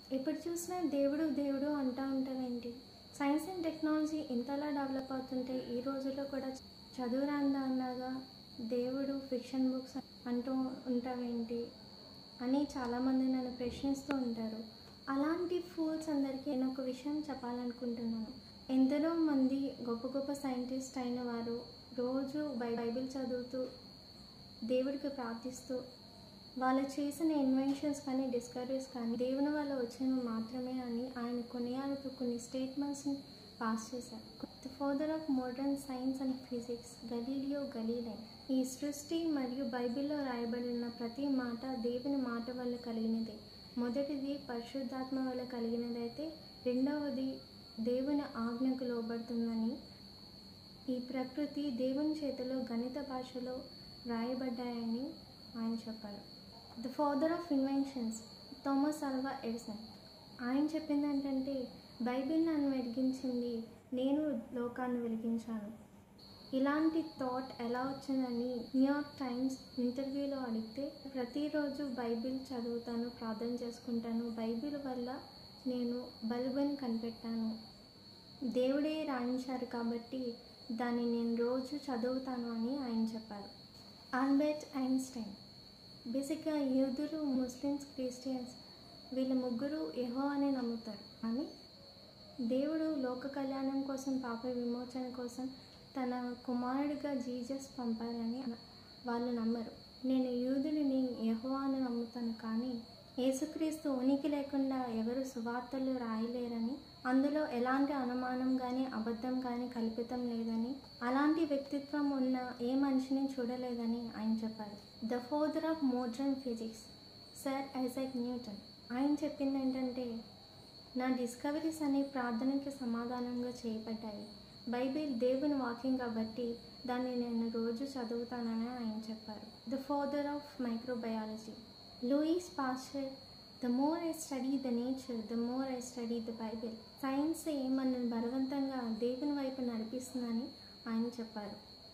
ఎప్పుడు చూసినా దేవుడు దేవుడు అంటూ ఉంటావేంటి సైన్స్ అండ్ టెక్నాలజీ ఇంతలా డెవలప్ అవుతుంటే ఈ రోజుల్లో కూడా చదువురాందా అన్నగా దేవుడు ఫిక్షన్ బుక్స్ అంటూ ఉంటావేంటి అని చాలామంది నన్ను ప్రశ్నిస్తూ ఉంటారు అలాంటి ఫూల్స్ అందరికీ నేను ఒక విషయం చెప్పాలనుకుంటున్నాను ఎందరో మంది గొప్ప గొప్ప సైంటిస్ట్ అయిన వారు రోజు బై బైబిల్ చదువుతూ దేవుడికి ప్రార్థిస్తూ వాళ్ళు చేసిన ఇన్వెన్షన్స్ కానీ డిస్కవరీస్ కానీ దేవుని వల్ల వచ్చినవి మాత్రమే అని ఆయన కొనియాడుతూ కొన్ని స్టేట్మెంట్స్ని పాస్ చేశారు the father of modern science and physics Galileo Galilei ఈ సృష్టి మరియు బైబిల్లో రాయబడిన ప్రతి మాట దేవుని మాట వల్ల కలిగినదే మొదటిది పరిశుద్ధాత్మ వల్ల కలిగినదైతే రెండవది దేవుని ఆజ్ఞకు లోబడుతుందని ఈ ప్రకృతి దేవుని చేతిలో గణిత భాషలో రాయబడ్డాయని ఆయన చెప్పారు the father of inventions Thomas Alva Edison ఆయన చెప్పింది ఏంటంటే బైబిల్ నన్ను వెలిగించింది నేను లోకాన్ని వెలిగించాను ఇలాంటి థాట్ ఎలా వచ్చిందని న్యూయార్క్ టైమ్స్ ఇంటర్వ్యూలో అడిగితే ప్రతిరోజు బైబిల్ చదువుతాను ప్రార్థన చేసుకుంటాను బైబిల్ వల్ల నేను బల్బుని కనిపెట్టాను దేవుడే రాయించారు కాబట్టి దాన్ని నేను రోజు చదువుతాను అని ఆయన చెప్పారు ఆల్బర్ట్ ఐన్స్టైన్ బేసిక్గా యూదులు ముస్లిమ్స్ క్రిస్టియన్స్ వీళ్ళ ముగ్గురు ఎహో అని నమ్ముతారు అని దేవుడు లోక కళ్యాణం కోసం పాప విమోచన కోసం తన కుమారుడిగా జీజస్ పంపారని వాళ్ళు నమ్మరు నేను యూదుడిని యహో అని నమ్ముతాను కానీ యేసుక్రీస్తు ఉనికి లేకుండా ఎవరు సువార్తలు రాయలేరని అందులో ఎలాంటి అనుమానం కానీ అబద్ధం కానీ కల్పితం లేదని అలాంటి వ్యక్తిత్వం ఉన్న ఏ మనిషిని చూడలేదని ఆయన చెప్పారు the father of modern physics sir Isaac Newton ఆయన చెప్పింది ఏంటంటే నా డిస్కవరీస్ అనే ప్రార్థనకి సమాధానంగా చేయబడ్డాయి బైబిల్ దేవుని వాక్యం కాబట్టి దాన్ని నేను రోజు చదువుతానని ఆయన చెప్పారు the father of microbiology Louis Pasteur the more I study the nature the more I study the Bible science మనల్ని బలవంతంగా దేవుని వైపు నడిపిస్తుందని ఆయన చెప్పారు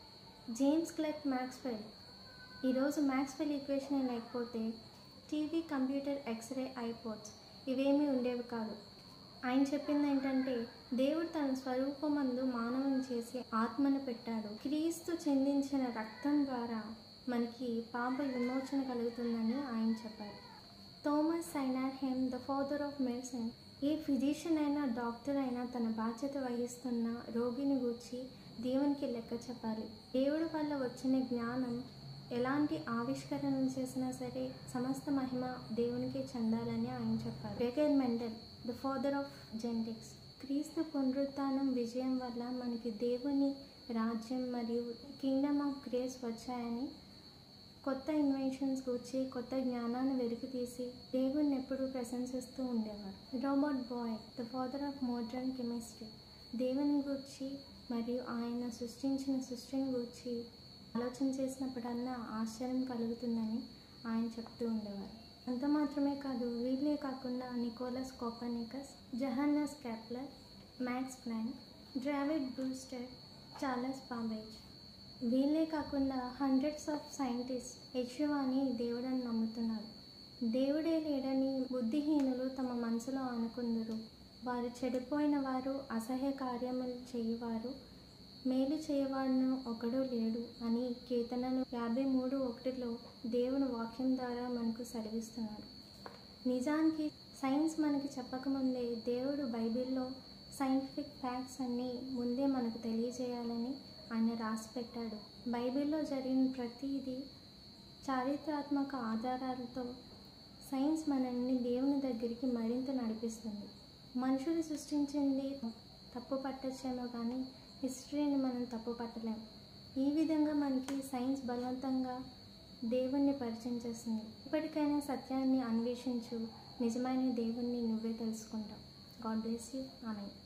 జేమ్స్ క్లర్క్ మ్యాక్స్వెల్ ఈరోజు మ్యాక్స్వెల్ ఈక్వేషన్ లేకపోతే టీవీ కంప్యూటర్ ఎక్స్రే ఐపోడ్స్ ఇవేమీ ఉండేవి కాదు ఆయన చెప్పింది ఏంటంటే దేవుడు తన స్వరూపమందు మానవుని చేసి ఆత్మను పెట్టాడు క్రీస్తు చెందించిన రక్తం ద్వారా మనకి పాప విమోచన కలుగుతుందని ఆయన చెప్పారు Thomas Sydenham the father of medicine a physician అయినా డాక్టర్ అయినా తన బాధ్యత వహిస్తున్న రోగిని గూర్చి దేవునికి లెక్క చెప్పాలి దేవుడి వల్ల వచ్చిన జ్ఞానం ఎలాంటి ఆవిష్కరణలు చేసినా సరే సమస్త మహిమ దేవునికి చెందాలని ఆయన చెప్పారు Gregor Mendel the father of genetics క్రీస్తు పునరుత్థానం విజయం వల్ల మనకి దేవుని రాజ్యం మరియు కింగ్డమ్ ఆఫ్ గ్రేస్ వచ్చాయని కొత్త ఇన్వెన్షన్స్ గురించి కొత్త జ్ఞానాన్ని వెలికి తీసి దేవుణ్ణి ఎప్పుడూ ప్రశంసిస్తూ ఉండేవారు Robert Boyle the father of modern chemistry దేవుని గురించి మరియు ఆయన సృష్టించిన సృష్టిని గురించి ఆలోచన చేసినప్పుడల్లా ఆశ్చర్యం కలుగుతుందని ఆయన చెప్తూ ఉండేవారు అంత మాత్రమే కాదు వీళ్ళే కాకుండా Nicolaus Copernicus Johannes Kepler Max Planck డ్రావిడ్ బ్రూస్టర్ చార్లెస్ పాంబేజ్ వీళ్ళే కాకుండా హండ్రెడ్స్ ఆఫ్ సైంటిస్ట్ యశువాని దేవుడని నమ్ముతున్నారు దేవుడే లేడని బుద్ధిహీనులు తమ మనసులో అనుకుందరు వారు చెడిపోయిన వారు అసహ్య కార్యములు చేయవారు మేలు చేయవాడును ఒకడు లేడు అని కీర్తనలు యాభై మూడు ఒకటిలో దేవుని వాక్యం ద్వారా మనకు సెలవిస్తున్నాడు నిజానికి సైన్స్ మనకి చెప్పకముందే దేవుడు బైబిల్లో సైంటిఫిక్ ఫ్యాక్ట్స్ అన్నీ ముందే మనకు తెలియజేయాలని ఆయన రాసి పెట్టాడు బైబిల్లో జరిగిన ప్రతిదీ చారిత్రాత్మక ఆధారాలతో సైన్స్ మనల్ని దేవుని దగ్గరికి మరింత నడిపిస్తుంది మనుషులు సృష్టించింది తప్పు పట్టచ్చేమో కానీ హిస్టరీని మనం తప్పు పట్టలేం ఈ విధంగా మనకి సైన్స్ బలవంతంగా దేవుణ్ణి పరిచయం చేస్తుంది ఇప్పటికైనా సత్యాన్ని అన్వేషించు నిజమైన దేవుణ్ణి నువ్వే తెలుసుకుంటావు గాడ్ బ్లెస్ యూ ఆమె